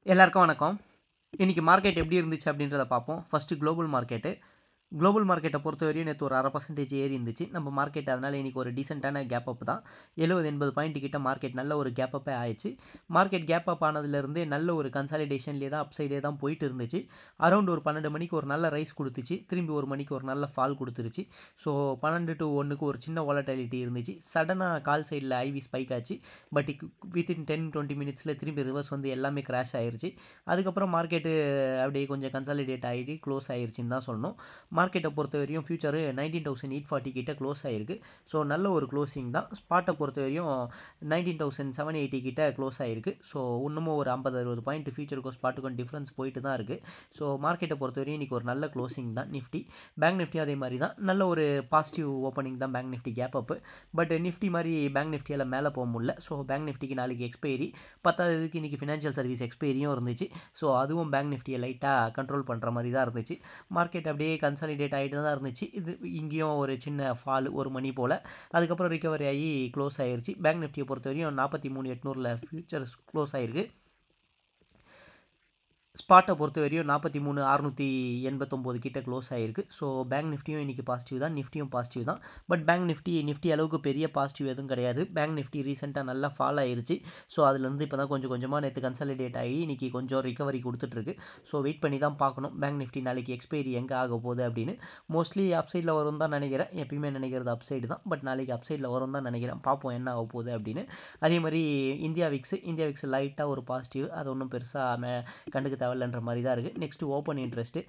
எல்லாருக்கும் வணக்கம் இன்றைக்கி மார்க்கெட் எப்படி இருந்துச்சு அப்படின்றத பார்ப்போம் ஃபஸ்ட்டு குளோபல் மார்க்கெட்டு குளோபல் மார்க்கெட்டை பொறுத்த வரையும் நேற்று ஒரு அரை பர்சன்டேஜ் ஏறி இருந்துச்சு நம்ம மார்க்கெட் அதனால் இன்றைக்கி ஒரு டீசெண்டான கேப் அப் தான் எழுபது எண்பது பாயிண்ட் கிட்ட மார்க்கெட் நல்ல ஒரு கேப் அப்பே ஆயிடுச்சு மார்க்கெட் கேப் அப் ஆனதுலேருந்தே நல்ல ஒரு கன்சாலிடேஷன்லேயே தான் அப்சைடே தான் போயிட்டு இருந்துச்சு அரௌண்ட் ஒரு பன்னெண்டு மணிக்கு ஒரு நல்ல ரைஸ் கொடுத்துச்சு திரும்பி ஒரு மணிக்கு ஒரு நல்ல ஃபால் கொடுத்துருச்சு ஸோ பன்னெண்டு டு ஒன்றுக்கு ஒரு சின்ன வாலட்டிலிட்டி இருந்துச்சு சடனாக கால் சைடில் ஐவி ஸ்பைக் ஆச்சு பட் வித்தின் டென் டுவெண்ட்டி மினிட்ஸில் திரும்பி ரிவர்ஸ் வந்து எல்லாமே கிராஷ் ஆயிருச்சு அதுக்கப்புறம் மார்க்கெட்டு அப்படியே கொஞ்சம் கன்சாலிடேட் ஆகிட்டு க்ளோஸ் ஆயிருச்சுன்னு தான் சொல்லணும் மார்க்கெட்டை பொறுத்த வரையும் future nineteen thousand eight forty கிட்ட க்ளோஸ் ஆயிருக்கு ஸோ நல்ல ஒரு க்ளோசிங் தான் ஸ்பாட்டை பொறுத்த வரையும் நைன்டீன் தௌசண்ட் செவன் எயிட்டி கிட்ட க்ளோஸ் ஆயிருக்கு ஸோ இன்னமும் ஒரு ஐம்பது அறுபது பாயிண்ட் ஃபியூச்சருக்கும் ஸ்பாட்டுக்கும் டிஃப்ரென்ஸ் போயிட்டு தான் இருக்குது ஸோ மார்க்கெட்டை பொறுத்த வரையும் இன்றைக்கி ஒரு நல்ல க்ளோசிங் தான் நிஃப்டி பேங்க் நிஃப்டி அதே மாதிரி தான் நல்ல ஒரு பாசிட்டிவ் ஓப்பனிங் தான் bank Nifty gap up but Nifty மாதிரி பேங்க் நிஃப்டியால் மேலே போக முடியல ஸோ பேங்க் நிஃப்டிக்கு நாளைக்கு எக்ஸ்பைரி பத்தாவதுக்கு இன்றைக்கி ஃபினான்ஷியல் சர்வீஸ் எக்ஸ்பைரியும் இருந்துச்சு ஸோ அதுவும் பேங்க் நிஃப்டியை லைட்டாக கண்ட்ரோல் பண்ணுற மாதிரி தான் இருந்துச்சு மார்க்கெட் அப்படியே கன்சாலிடேட் ஆகிட்டு தான் இருந்துச்சு இது இங்கேயும் ஒரு சின்ன ஃபால் ஒரு மணி போல் அதுக்கப்புறம் ரிகவரி ஆகி க்ளோஸ் ஆயிருச்சு பேங்க் நிஃப்டியை பொறுத்த வரையும் நாற்பத்தி மூணு எட்நூறில் ஃபியூச்சர்ஸ் க்ளோஸ் ஆயிருக்கு ஸ்பாட்டை பொறுத்த வரையும் நாற்பத்தி மூணு அறுநூற்றி எண்பத்தொம்போது கிட்ட க்ளோஸ் ஆகிருக்கு ஸோ பேங்க் நிஃப்டியும் இன்றைக்கி பாசிட்டிவ் தான் நிஃப்டியும் பாசிட்டிவ் தான் பட் பேங்க் நிஃப்டி நிஃப்டி அளவுக்கு பெரிய பாசிட்டிவ் எதுவும் கிடையாது பேங்க் நிஃப்டி ரீசெண்டாக நல்லா ஃபால் ஆயிருச்சு ஸோ அதுலேருந்து இப்போ தான் கொஞ்சம் கொஞ்சமாக நேற்று கன்சாலிடேட் ஆகி இன்றைக்கி கொஞ்சம் ரிகவரி கொடுத்துட்ருக்கு ஸோ வெயிட் பண்ணி தான் பார்க்கணும் பேங்க் நிஃப்டி நாளைக்கு எக்ஸ்பைரி எங்கே ஆக போகுது அப்படின்னு மோஸ்ட்லி அப்சைடில் வரும் தான் நினைக்கிறேன் எப்பயுமே நினைக்கிறது அப்சைடு தான் பட் நாளைக்கு அப்சைடில் வரும் தான் நினைக்கிறேன் பார்ப்போம் என்ன ஆக போகுது அப்படின்னு அதே மாதிரி இந்தியா விக்ஸ் இந்தியா விக்ஸ் லைட்டாக ஒரு பாசிட்டிவ் அது ஒன்றும் பெருசாக மே கண்டுக்க தேவையில்லைன்ற மாதிரி தான் இருக்குது நெக்ஸ்ட்டு ஓப்பன் இன்ட்ரெஸ்ட்டு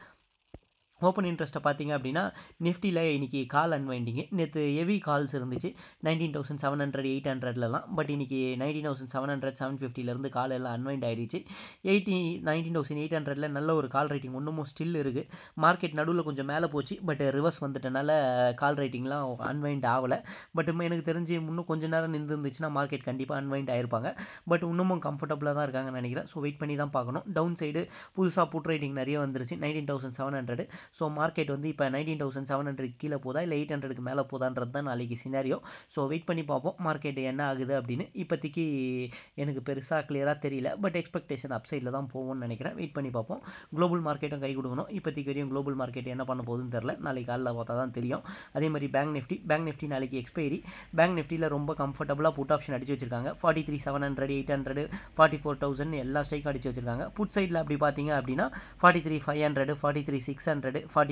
ஓப்பன் இன்ட்ரெஸ்ட்டை பார்த்தீங்க அப்படின்னா நிஃப்டியில் இன்றைக்கி கால் அன்வைண்டிங்கு நேற்று ஹெவி கால்ஸ் இருந்துச்சு nineteen thousand seven hundred eight ஹண்ட்ரட்லலாம் பட் இன்றைக்கி nineteen thousand seven hundred seven ஃபிஃப்டிலேருந்து கால் எல்லாம் அன்வைண்ட் ஆகிடுச்சு எயிட்டி நைன்டீன் தௌசண்ட் எயிட் ஹண்ட்ரடில் நல்ல ஒரு கால் ரேட்டிங் இன்னமும் ஸ்டில் இருக்குது மார்க்கெட் நடுவில் கொஞ்சம் மேலே போச்சு பட் ரிவர்ஸ் வந்துட்டனால கால் ரேட்டிங்லாம் அன்வைண்ட் ஆகலை பட் எனக்கு தெரிஞ்சு இன்னும் கொஞ்ச நேரம் நின்று இருந்துச்சுன்னா மார்க்கெட் கண்டிப்பாக அன்வைண்ட் ஆயிருப்பாங்க பட் இன்னமும் கம்ஃபர்டபுளாக தான் இருக்காங்கன்னு நினைக்கிறேன் ஸோ வெயிட் பண்ணி தான் பார்க்கணும் டவுன் சைடு புதுசாக புட் ரேட்டிங் நிறைய வந்துருச்சு nineteen thousand seven hundred so market வந்து இப்போ நைன்டீன் தௌசண்ட் செவன் ஹண்ட்ரட் கீழே போதா இல்லை எயிட் ஹண்ட்ரடுக்கு மேலே போதான்றது தான் நாளைக்கு சினாரியோ ஸோ வெயிட் பண்ணி பார்ப்போம் மார்க்கெட் என்ன ஆகுது அப்படின்னு இப்போதைக்கு எனக்கு பெருசாக கிளியராக தெரியல பட் எக்ஸ்பெக்டேஷன் அப்சைடில் தான் போகும்னு நினைக்கிறேன் வெயிட் பண்ணி பார்ப்போம் குளோபல் மார்க்கெட்டும் கை கொடுக்கணும் இப்போதைக்கு வரையும் குளோபல் மார்க்கெட் என்ன பண்ண போகுதுன்னு தெரில நாளைக்கு காலையில் பார்த்தா தான் தெரியும் அதே மாதிரி பேங்க் நிஃப்டி பேங்க் நிஃப்டி நாளைக்கு எக்ஸ்பைரி பேங்க் நிஃப்டியில் ரொம்ப கம்ஃபர்டபுளாக புட் ஆப்ஷன் அடிச்சு வச்சிருக்காங்க forty three seven hundred eight hundred forty four thousand எல்லா ஸ்ட்ரைக்கும் அடிச்சு வச்சிருக்காங்க புட் சைடில் அப்படி பார்த்தீங்க அப்படின்னா forty three five hundred forty three six hundred forty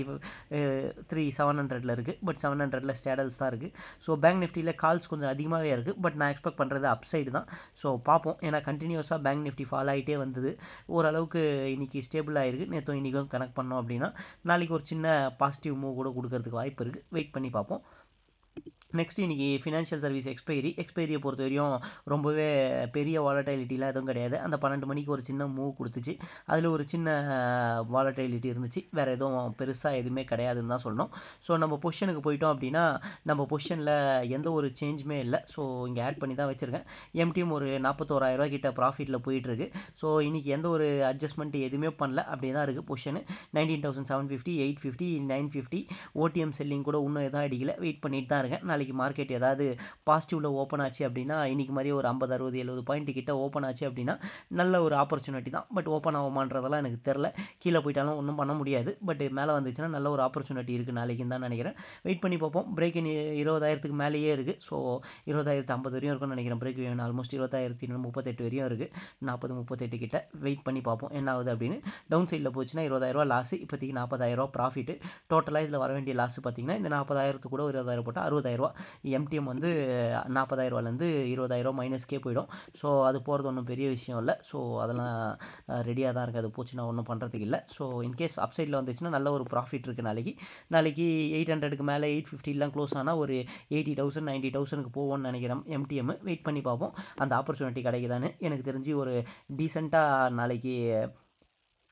three seven ஹண்ட்ரடில் இருக்குது பட் செவன் ஹண்ட்ரடில் ஸ்டேடல்ஸ் தான் இருக்குது ஸோ பேங்க் நிஃப்டியில் கால்ஸ் கொஞ்சம் அதிகமாகவே இருக்குது பட் நான் எக்ஸ்பெக்ட் பண்ணுறது அப்சைடு தான் ஸோ பார்ப்போம் ஏன்னா கண்டினியூஸாக பேங்க் நிஃப்டி ஃபால் ஆகிட்டே வந்தது ஓரளவுக்கு இன்றைக்கி ஸ்டேபிள் ஆகிருக்கு நேற்றும் இன்றைக்கும் கனெக்ட் பண்ணோம் அப்படின்னா நாளைக்கு ஒரு சின்ன பாசிட்டிவ் மூவ் கூட கொடுக்கறதுக்கு வாய்ப்பு இருக்குது வெயிட் பண்ணி பார்ப்போம் நெக்ஸ்ட் இன்றைக்கி ஃபினான்ஷியல் சர்வீஸ் எக்ஸ்பைரி எக்ஸ்பைரியை பொறுத்த வரையும் ரொம்பவே பெரிய வாலட்டிலிட்டிலாம் எதுவும் கிடையாது அந்த பன்னெண்டு மணிக்கு ஒரு சின்ன மூவ் கொடுத்துச்சு அதில் ஒரு சின்ன வாலட்டிலிட்டி இருந்துச்சு வேறு எதுவும் பெருசாக எதுவுமே கிடையாதுன்னு தான் சொல்லணும் ஸோ நம்ம பொசிஷனுக்கு போயிட்டோம் அப்படின்னா நம்ம பொசிஷனில் எந்த ஒரு சேஞ்சுமே இல்லை ஸோ இங்கே ஆட் பண்ணி தான் வச்சுருக்கேன் எம்டிஎம் ஒரு நாற்பத்தோராயிரரூவா கிட்ட ப்ராஃபிட்டில் போயிட்டுருக்கு ஸோ இன்றைக்கி எந்த ஒரு அட்ஜஸ்ட்மெண்ட் எதுவுமே பண்ணல அப்படியே தான் இருக்குது position nineteen thousand seven fifty eight fifty nine fifty OTM selling கூட இன்னும் எதுவும் அடிக்கல வெயிட் பண்ணிட்டு தான் இருக்கேன் நாளைக்கு மார்க்கெட் ஏதாவது பாசிட்டிவில் ஓப்பன் ஆச்சு அப்படின்னா இன்றைக்கி மாதிரி ஒரு ஐம்பது அறுபது எழுபது பாயிண்ட் கிட்ட ஓப்பன் ஆச்சு அப்படின்னா நல்ல ஒரு ஆப்பர்ச்சுனிட்டி தான் பட் ஓப்பன் ஆகுமான்றதெல்லாம் எனக்கு தெரில கீழே போயிட்டாலும் ஒன்றும் பண்ண முடியாது பட் மேலே வந்துச்சுன்னா நல்ல ஒரு ஆப்பர்ச்சுனிட்டி இருக்குது நாளைக்குன்னு தான் நினைக்கிறேன் வெயிட் பண்ணி பார்ப்போம் பிரேக் இன் இருபதாயிரத்துக்கு மேலேயே இருக்குது ஸோ இருபதாயிரத்து ஐம்பது வரையும் இருக்கும்னு நினைக்கிறேன் பிரேக் வேணும் ஆல்மோஸ்ட் இருபத்தாயிரத்தி முப்பத்தெட்டு வரையும் இருக்குது நாற்பது முப்பத்தெட்டு கிட்ட வெயிட் பண்ணி பார்ப்போம் என்ன ஆகுது அப்படின்னு டவுன் சைடில் போச்சுன்னா இருபதாயிரரூவா லாஸ் இப்போதைக்கு நாற்பதாயிரரூவா ப்ராஃபிட்டு டோட்டலாக இதில் வர வேண்டிய லாஸ் பார்த்தீங்கன்னா இந்த நாற்பதாயிரத்து கூட ஒரு இருபதாயிரம் போட்டால் அறுபதாயிரரூவா எம்டிஎம் வந்து நாற்பதாயிரரூவாலேருந்து இருபதாயிரம் மைனஸ்க்கே போயிடும் ஸோ அது போகிறது ஒன்றும் பெரிய விஷயம் இல்லை ஸோ அதெல்லாம் ரெடியாக தான் இருக்குது அது போச்சுன்னா ஒன்றும் பண்ணுறதுக்கு இல்லை ஸோ இன்கேஸ் அப்சைடில் வந்துச்சுன்னா நல்ல ஒரு ப்ராஃபிட் இருக்குது நாளைக்கு நாளைக்கு எயிட் ஹண்ட்ரடுக்கு மேலே எயிட் ஃபிஃப்டிலாம் க்ளோஸ் ஆனால் ஒரு எயிட்டி தௌசண்ட் நைன்ட்டி தௌசண்ட்க்கு போவோம்னு நினைக்கிறேன் எம்டிஎம் வெயிட் பண்ணி பார்ப்போம் அந்த ஆப்பர்ச்சுனிட்டி கிடைக்குதான்னு எனக்கு தெரிஞ்சு ஒரு டீசெண்டாக நாளைக்கு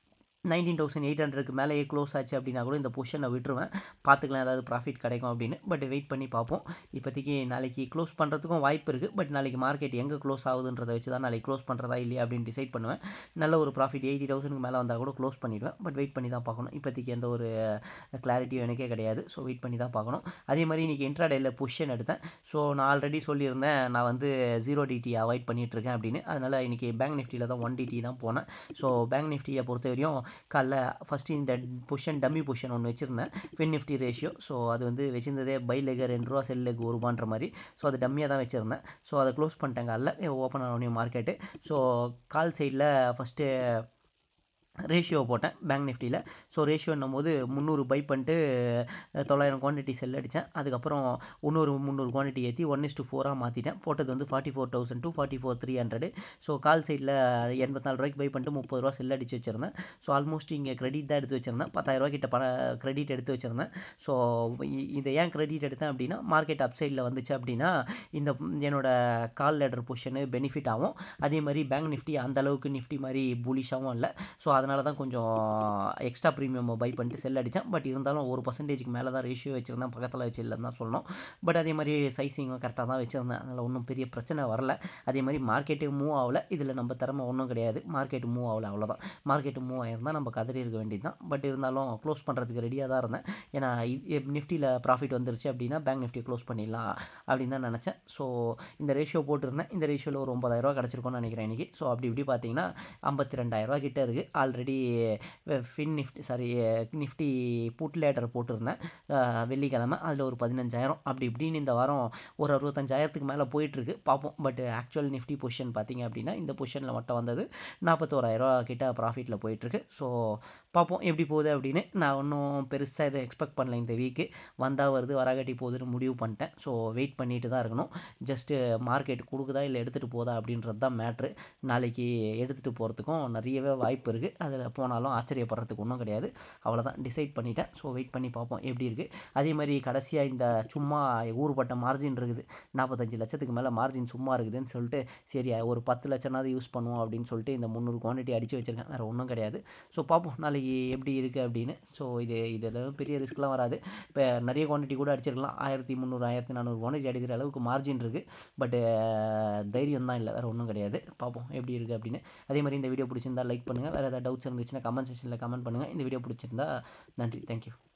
நைன்டீன் தௌசண்ட் எயிட் ஹண்ட்ரடுக்கு மேலேயே க்ளோஸ் ஆச்சு அப்படின்னா கூட இந்த பொசிஷனை விட்டுருவேன் பார்த்துக்கலாம் ஏதாவது ப்ராஃபிட் கிடைக்கும் அப்படின்னு பட் வெயிட் பண்ணி பார்ப்போம் இப்போதைக்கு நாளைக்கு க்ளோஸ் பண்ணுறதுக்கும் வாய்ப்பு இருக்குது பட் நாளைக்கு மார்க்கெட் எங்கே க்ளோஸ் ஆகுதுன்றதை வச்சு தான் நாளைக்கு க்ளோஸ் பண்ணுறதா இல்லையா அப்படின்னு டிசைட் பண்ணுவேன் நல்ல ஒரு ப்ராஃபிட் எயிட்டி தௌசண்ட்க்கு மேலே வந்தால் கூட க்ளோஸ் பண்ணிவிடுவேன் பட் வெயிட் பண்ணி தான் பார்க்கணும் இப்போதைக்கு எந்த ஒரு கிளாரிட்டியும் எனக்கே கிடையாது ஸோ வெயிட் பண்ணி தான் பார்க்கணும் அதே மாதிரி இன்றைக்கி இன்ட்ராடேயில் பொசிஷன் எடுத்தேன் ஸோ நான் ஆல்ரெடி சொல்லியிருந்தேன் நான் வந்து ஜீரோ டிடி அவாய்ட் பண்ணிகிட்ருக்கேன் அப்படின்னு அதனால் இன்றைக்கி பேங்க் நிஃப்டியில் தான் ஒன் டிடி தான் போனேன் ஸோ பேங்க் நிஃப்டியை பொறுத்த வரையும் காலைல ஃபஸ்ட்டு இந்த பொசிஷன் டம்மி பொசிஷன் ஒன்று வச்சுருந்தேன் ஃபின் நிஃப்டி ரேஷியோ ஸோ அது வந்து வச்சிருந்ததே பை லெக் ரெண்டு ரூபா செல் லெக் ஒரு ரூபான்ற மாதிரி ஸோ அது டம்மியாக தான் வச்சுருந்தேன் ஸோ அதை க்ளோஸ் பண்ணிட்டேன் காலைல ஓப்பன் ஆனோடனே மார்க்கெட்டு ஸோ கால் சைடில் ஃபஸ்ட்டு ரேஷியோ போட்டேன் பேங்க் நிஃப்டியில் ஸோ ரேஷியோன்னும் போது முந்நூறு பை பண்ணிட்டு தொள்ளாயிரம் குவான்டிட்டி செல் அடித்தேன் அதுக்கப்புறம் இன்னொரு முந்நூறு குவான்டிட்டி ஏற்றி ஒன் இஸ் டூ ஃபோராக மாற்றிட்டேன் போட்டது வந்து forty four thousand two forty four three hundred so call சைடில் எண்பத்தி நாலு ரூபாய்க்கு பை பண்ணிட்டு முப்பது ரூபா செல் அடித்து வச்சுருந்தேன் ஸோ ஆல்மோஸ்ட் இங்கே கிரெடிட் தான் எடுத்து வச்சுருந்தேன் பத்தாயிரரூவா கிட்ட பண கிரெடிட் எடுத்து வச்சுருந்தேன் ஸோ இதை ஏன் கிரெடிட் எடுத்தேன் அப்படின்னா மார்க்கெட் அப் சைடில் வந்துச்சு அப்படின்னா இந்த என்னோட கால் லெட்டர் பொசிஷனு பெனிஃபிட் ஆகும் அதே மாதிரி பேங்க் நிஃப்டி அந்த அளவுக்கு நிஃப்டி மாதிரி புலிஷாகவும் இல்லை ஸோ அதனால தான் கொஞ்சம் எக்ஸ்ட்ரா ப்ரீமியம் பை பண்ணிட்டு செல் அடித்தேன் பட் இருந்தாலும் ஒரு பர்சன்டேஜ்க்கு மேலே தான் ரேஷியோ வச்சுருந்தேன் பக்கத்தில் வச்சு இல்லைன்னு தான் சொல்லணும் பட் அதே மாதிரி சைஸிங்கும் கரெக்டாக தான் வச்சுருந்தேன் அதனால் ஒன்றும் பெரிய பிரச்சனை வரல அதே மாதிரி மார்க்கெட்டு மூவ் ஆகல இதில் நம்ம திறமை ஒன்றும் கிடையாது மார்க்கெட் மூவ் ஆகல அவ்வளோதான் மார்க்கெட் மூவ் ஆகிருந்தால் நம்ம கதறி இருக்க வேண்டியது தான் பட் இருந்தாலும் க்ளோஸ் பண்ணுறதுக்கு ரெடியாக தான் இருந்தேன் ஏன்னா நிஃப்டியில் ப்ராஃபிட் வந்துருச்சு அப்படின்னா பேங்க் நிஃப்டியை க்ளோஸ் பண்ணிடலாம் அப்படின்னு தான் நினச்சேன் ஸோ இந்த ரேஷியோ போட்டிருந்தேன் இந்த ரேஷியோவில் ஒரு ஒம்பதாயிரரூவா கிடச்சிருக்கோன்னு நினைக்கிறேன் இன்றைக்கி ஸோ அப்படி இப்படி பார்த்தீங்கன்னா ஐம்பத்தி ரெண்டாயிரரூவா கிட்ட இருக்குது already fin Nifty sorry Nifty put later போட்டிருந்தேன் வெள்ளிக்கிழமை அதில் ஒரு பதினஞ்சாயிரம் அப்படி இப்படின்னு இந்த வாரம் ஒரு அறுபத்தஞ்சாயிரத்துக்கு மேலே போயிட்டுருக்கு பார்ப்போம் பட் ஆக்சுவல் நிஃப்டி பொசிஷன் பார்த்தீங்க அப்படின்னா இந்த பொசிஷனில் மட்டும் வந்தது நாற்பத்தோராயிரரூவா கிட்ட ப்ராஃபிட்டில் போயிட்டுருக்கு ஸோ பார்ப்போம் எப்படி போகுது அப்படின்னு நான் ஒன்றும் பெருசாக எதுவும் எக்ஸ்பெக்ட் பண்ணல இந்த வீக்கு வந்தால் வருது வராகட்டி போகுதுன்னு முடிவு பண்ணிட்டேன் ஸோ வெயிட் பண்ணிட்டு தான் இருக்கணும் ஜஸ்ட்டு மார்க்கெட் கொடுக்குதா இல்லை எடுத்துகிட்டு போதா அப்படின்றது தான் மேட்ரு நாளைக்கு எடுத்துகிட்டு போகிறதுக்கும் நிறையவே வாய்ப்பு இருக்குது அதில் போனாலும் ஆச்சரியப்படுறதுக்கு ஒன்றும் கிடையாது அவ்வளோதான் டிசைட் பண்ணிட்டேன் ஸோ வெயிட் பண்ணி பார்ப்போம் எப்படி இருக்குது அதே மாதிரி கடைசியாக இந்த சும்மா ஊறுபட்ட மார்ஜின் இருக்குது நாற்பத்தஞ்சு லட்சத்துக்கு மேலே மார்ஜின் சும்மா இருக்குதுன்னு சொல்லிட்டு சரி ஒரு பத்து லட்சம்னாவது யூஸ் பண்ணுவோம் அப்படின்னு சொல்லிட்டு இந்த முந்நூறு குவான்டிட்டி அடித்து வச்சுருக்கேன் வேறு ஒன்றும் கிடையாது ஸோ பார்ப்போம் நாளைக்கு எப்படி இருக்குது அப்படின்னு ஸோ இது இதில் பெரிய ரிஸ்க்லாம் வராது இப்போ நிறைய குவான்டிட்டி கூட அடிச்சிருக்கலாம் ஆயிரத்தி முந்நூறு ஆயிரத்தி நானூறு குவான்டிட்டி அடிக்கிற அளவுக்கு மார்ஜின் இருக்குது பட்டு தைரியம் தான் இல்லை வேறு ஒன்றும் கிடையாது பார்ப்போம் எப்படி இருக்குது அப்படின்னு அதே மாதிரி இந்த வீடியோ பிடிச்சிருந்தா லைக் பண்ணுங்கள் வேறு ஏதாவது டவுட்ஸ் இருந்துச்சுன்னா கமெண்ட் செக்ஷனில் கமெண்ட் பண்ணுங்கள் இந்த வீடியோ பிடிச்சிருந்தா நன்றி தேங்க்யூ